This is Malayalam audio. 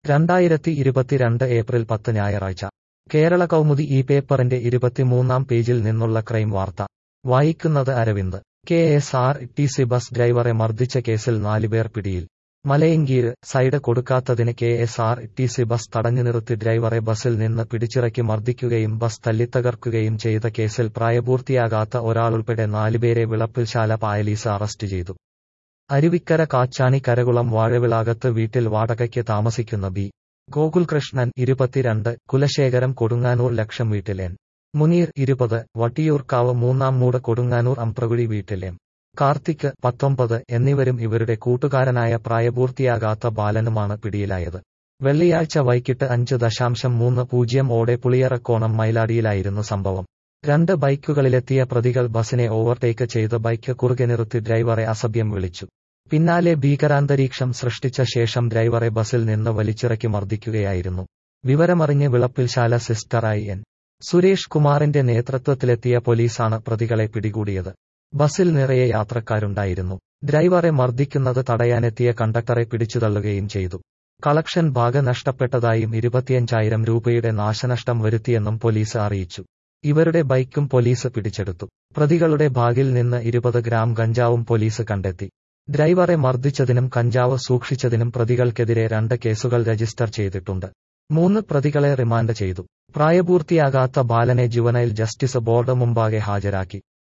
രണ്ടായിരത്തി ഇരുപത്തിരണ്ട് ഏപ്രിൽ പത്ത് ഞായറാഴ്ച കേരള കൗമുദി ഈ പേപ്പറിന്റെ ഇരുപത്തിമൂന്നാം പേജിൽ നിന്നുള്ള ക്രൈം വാർത്ത വായിക്കുന്നത് Aravind K S R T C bus ഡ്രൈവറെ മർദ്ദിച്ച കേസിൽ നാലുപേർ പിടിയിൽ മലയങ്കീര് സൈഡ് കൊടുക്കാത്തതിന് K S R T C bus തടഞ്ഞു നിർത്തി ഡ്രൈവറെ ബസിൽ നിന്ന് പിടിച്ചിറക്കി മർദ്ദിക്കുകയും ബസ് തല്ലിത്തകർക്കുകയും ചെയ്ത കേസിൽ പ്രായപൂർത്തിയാകാത്ത ഒരാളുൾപ്പെടെ നാലുപേരെ വിളപ്പിൽശാല പായലീസ് അറസ്റ്റ് ചെയ്തു അരുവിക്കര കാച്ചാണി കരകുളം വാഴവിളാകത്ത് വീട്ടിൽ വാടകയ്ക്ക് താമസിക്കുന്ന ബി ഗോകുൽകൃഷ്ണൻ ഇരുപത്തിരണ്ട് കുലശേഖരം കൊടുങ്ങാനൂർ ലക്ഷം വീട്ടിൽ എൻ മുനീർ ഇരുപത് വട്ടിയൂർക്കാവ് മൂന്നാം മൂട് കൊടുങ്ങാനൂർ അമ്പ്രകുഴി വീട്ടിൽ എം കാർത്തിക് പത്തൊമ്പത് എന്നിവരും ഇവരുടെ കൂട്ടുകാരനായ പ്രായപൂർത്തിയാകാത്ത ബാലനുമാണ് പിടിയിലായത് വെള്ളിയാഴ്ച വൈകിട്ട് അഞ്ച് ദശാംശം മൂന്ന് പൂജ്യം ഓടെ പുളിയറക്കോണം മൈലാടിയിലായിരുന്നു സംഭവം രണ്ട് ബൈക്കുകളിലെത്തിയ പ്രതികൾ ബസിനെ ഓവർടേക്ക് ചെയ്ത് ബൈക്ക് കുറുകെ നിർത്തി ഡ്രൈവറെ അസഭ്യം വിളിച്ചു പിന്നാലെ ഭീകരാന്തരീക്ഷം സൃഷ്ടിച്ച ശേഷം ഡ്രൈവറെ ബസിൽ നിന്ന് വലിച്ചിറക്കി മർദ്ദിക്കുകയായിരുന്നു വിവരമറിഞ്ഞ് വിളപ്പിൽശാല സിസ്റ്ററായി എൻ സുരേഷ് കുമാറിന്റെ നേതൃത്വത്തിലെത്തിയ പോലീസാണ് പ്രതികളെ പിടികൂടിയത് ബസിൽ നിറയെ യാത്രക്കാരുണ്ടായിരുന്നു ഡ്രൈവറെ മർദ്ദിക്കുന്നത് തടയാനെത്തിയ കണ്ടക്ടറെ പിടിച്ചുതള്ളുകയും ചെയ്തു കളക്ഷൻ ഭാഗ നഷ്ടപ്പെട്ടതായും ഇരുപത്തിയഞ്ചായിരം രൂപയുടെ നാശനഷ്ടം വരുത്തിയെന്നും പോലീസ് അറിയിച്ചു ഇവരുടെ ബൈക്കും പോലീസ് പിടിച്ചെടുത്തു പ്രതികളുടെ ബാഗിൽ നിന്ന് ഇരുപത് ഗ്രാം കഞ്ചാവും പോലീസ് കണ്ടെത്തി ഡ്രൈവറെ മർദ്ദിച്ചതിനും കഞ്ചാവ് സൂക്ഷിച്ചതിനും പ്രതികൾക്കെതിരെ രണ്ട് കേസുകൾ രജിസ്റ്റർ ചെയ്തിട്ടുണ്ട് മൂന്ന് പ്രതികളെ റിമാൻഡ് ചെയ്തു പ്രായപൂർത്തിയാകാത്ത ബാലനെ ജുവനൈൽ ജസ്റ്റിസ് ബോർഡ് മുമ്പാകെ ഹാജരാക്കി